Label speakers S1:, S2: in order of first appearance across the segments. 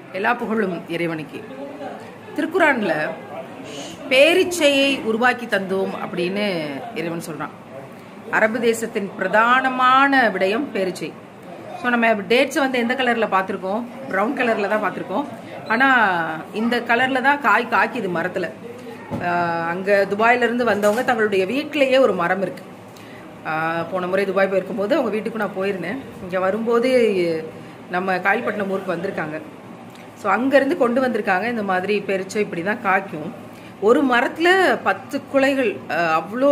S1: எல்லா புகழும் இறைவனுக்கு திருக்குறான்ல பேரிச்சையை உருவாக்கி தந்தோம் அப்படின்னு இறைவன் சொல்றான் அரபு தேசத்தின் பிரதானமான விடயம் பேரிச்சை ஸோ நம்ம டேட்ஸை வந்து எந்த கலரில் பார்த்துருக்கோம் ப்ரௌன் கலரில் தான் பார்த்துருக்கோம் ஆனால் இந்த கலரில் தான் காய் காய்க்குது மரத்தில் அங்கே துபாயிலிருந்து வந்தவங்க தங்களுடைய வீட்டிலேயே ஒரு மரம் இருக்குது ஆஹ் போன முறை துபாய் போயிருக்கும்போது அவங்க வீட்டுக்கு நான் போயிருந்தேன் இங்கே வரும்போது நம்ம காயல்பட்டினம் ஊருக்கு வந்திருக்காங்க ஸோ அங்கேருந்து கொண்டு வந்திருக்காங்க இந்த மாதிரி பெருச்சை இப்படி தான் காய்க்கும் ஒரு மரத்தில் பத்து குலைகள் ஆஹ் அவ்வளோ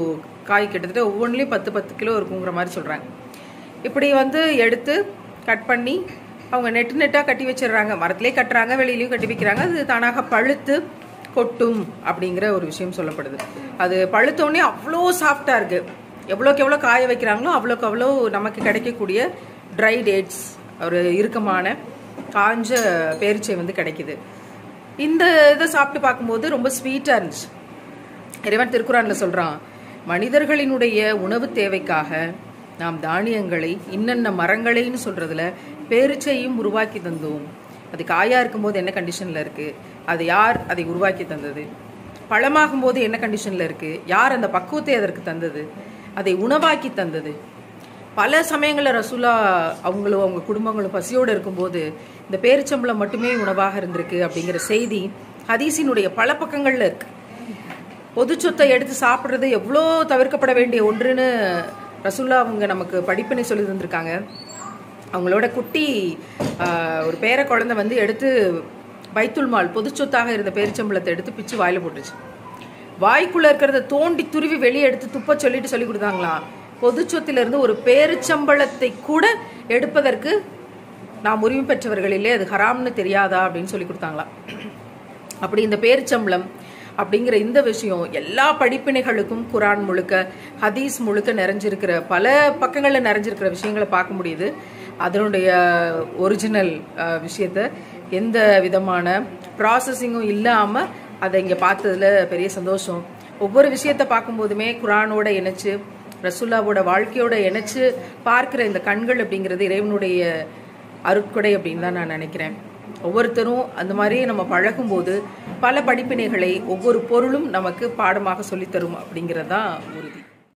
S1: காய் கிட்டத்தட்ட ஒவ்வொன்றுலேயும் பத்து பத்து கிலோ இருக்குங்கிற மாதிரி சொல்கிறாங்க இப்படி வந்து எடுத்து கட் பண்ணி அவங்க நெட்டு நெட்டாக கட்டி வச்சிடுறாங்க மரத்திலே கட்டுறாங்க வெளியிலையும் கட்டி வைக்கிறாங்க அது தானாக பழுத்து கொட்டும் அப்படிங்கிற ஒரு விஷயம் சொல்லப்படுது அது பழுத்தோடனே அவ்வளோ சாஃப்டாக இருக்குது எவ்வளோக்கு எவ்வளோ காய வைக்கிறாங்களோ அவ்வளோக்கு அவ்வளோ நமக்கு கிடைக்கக்கூடிய ட்ரை டேட்ஸ் ஒரு இறுக்கமான காஞ்ச பேரிச்சை வந்து கிடைக்குது இந்த இதை சாப்பிட்டு பார்க்கும்போது ரொம்ப ஸ்வீட்டாக இருந்துச்சு இறைவன் திருக்குறான்ல சொல்றான் மனிதர்களினுடைய உணவு தேவைக்காக நாம் தானியங்களை இன்னென்ன மரங்களைன்னு சொல்றதுல பேரிச்சையும் உருவாக்கி தந்தோம் அது காயா இருக்கும்போது என்ன கண்டிஷன்ல இருக்கு அது யார் அதை உருவாக்கி தந்தது பழமாகும் போது என்ன கண்டிஷன்ல இருக்கு யார் அந்த பக்குவத்தை அதற்கு தந்தது அதை உணவாக்கி தந்தது பல சமயங்களில் ரசூலா அவங்களும் அவங்க குடும்பங்களும் பசியோடு இருக்கும்போது இந்த பேரிச்சம்பளம் மட்டுமே உணவாக இருந்திருக்கு அப்படிங்கிற செய்தி ஹதீஸினுடைய பல பக்கங்கள்ல இருக்கு பொது சொத்தை எடுத்து சாப்பிட்றது எவ்வளோ தவிர்க்கப்பட வேண்டிய ஒன்றுன்னு ரசூல்லா அவங்க நமக்கு படிப்பினை சொல்லி தந்திருக்காங்க அவங்களோட குட்டி ஆஹ், ஒரு பேர குழந்தை வந்து எடுத்து பைத்துல் மால் பொது சொத்தாக இருந்த பேரிச்சம்பளத்தை எடுத்து பிச்சு வாயில போட்டுச்சு வாய்க்குள்ள இருக்கிறத தோண்டி துருவி வெளியே எடுத்து துப்ப சொல்லிட்டு சொல்லி கொடுத்தாங்களாம் பொது சொத்திலிருந்து ஒரு பேரிச்சம்பளத்தை கூட எடுப்பதற்கு நாம் உரிமை பெற்றவர்களிலே அது ஹராம்னு தெரியாதா அப்படின்னு சொல்லி கொடுத்தாங்களாம் அப்படி இந்த பேரிச்சம்பளம் அப்படிங்கிற இந்த விஷயம் எல்லா படிப்பினைகளுக்கும் குரான் முழுக்க ஹதீஸ் முழுக்க நிறைஞ்சிருக்கிற பல பக்கங்களில் நிறைஞ்சிருக்கிற விஷயங்களை பார்க்க முடியுது அதனுடைய ஒரிஜினல் விஷயத்த எந்த விதமான ப்ராசஸிங்கும் இல்லாமல் அதை இங்கே பார்த்ததுல பெரிய சந்தோஷம் ஒவ்வொரு விஷயத்த பார்க்கும்போதுமே குரானோட இணைச்சு ரசுல்லாவோட வாழ்க்கையோட இணைச்சு பார்க்கிற இந்த கண்கள் அப்படிங்கிறது இறைவனுடைய அருட்கொடை அப்படின்னு தான் நான் நினைக்கிறேன் ஒவ்வொருத்தரும் அந்த மாதிரி நம்ம பழகும்போது பல படிப்பினைகளை ஒவ்வொரு பொருளும் நமக்கு பாடமாக சொல்லித்தரும் அப்படிங்கிறது தான் ஒரு